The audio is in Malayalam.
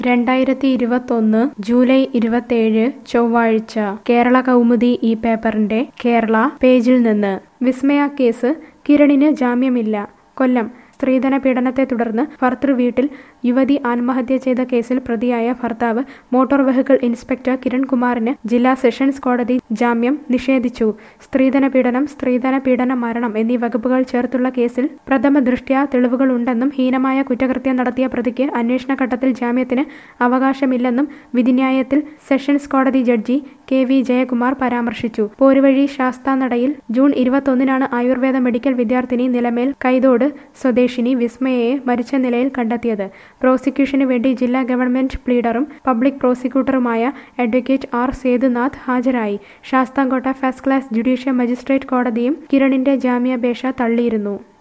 രണ്ടായിരത്തി ഇരുപത്തൊന്ന് ജൂലൈ ഇരുപത്തേഴ് ചൊവ്വാഴ്ച കേരള കൗമുദി ഈ പേപ്പറിന്റെ കേരള പേജിൽ നിന്ന് വിസ്മയ കേസ് കിരണിന് ജാമ്യമില്ല കൊല്ലം സ്ത്രീധന പീഡനത്തെ തുടർന്ന് ഭർത്തൃ വീട്ടിൽ യുവതി ആത്മഹത്യ ചെയ്ത കേസിൽ പ്രതിയായ ഭർത്താവ് മോട്ടോർ വെഹിക്കിൾ ഇൻസ്പെക്ടർ കിരൺ കുമാറിന് ജില്ലാ സെഷൻസ് കോടതി ജാമ്യം നിഷേധിച്ചു സ്ത്രീധന പീഡനം സ്ത്രീധന പീഡന മരണം എന്നീ വകുപ്പുകൾ ചേർത്തുള്ള കേസിൽ പ്രഥമ ദൃഷ്ട്യാ തെളിവുകളുണ്ടെന്നും ഹീനമായ കുറ്റകൃത്യം നടത്തിയ പ്രതിക്ക് അന്വേഷണ ഘട്ടത്തിൽ ജാമ്യത്തിന് അവകാശമില്ലെന്നും വിധിന്യായത്തിൽ സെഷൻസ് കോടതി ജഡ്ജി കെ വി ജയകുമാർ പരാമർശിച്ചു പോരുവഴി ശാസ്താനടയിൽ ജൂൺ ഇരുപത്തൊന്നിനാണ് ആയുർവേദ മെഡിക്കൽ വിദ്യാർത്ഥിനി നിലമേൽ കൈതോട് സ്വദേശിനി വിസ്മയയെ മരിച്ച നിലയിൽ കണ്ടെത്തിയത് പ്രോസിക്യൂഷന് വേണ്ടി ജില്ലാ ഗവൺമെന്റ് പ്ലീഡറും പബ്ലിക് പ്രോസിക്യൂട്ടറുമായ അഡ്വക്കേറ്റ് ആർ സേതുനാഥ് ഹാജരായി Sasthamcotta first class judicial magistrate കോടതിയും കിരണിന്റെ ജാമ്യാപേക്ഷ തള്ളിയിരുന്നു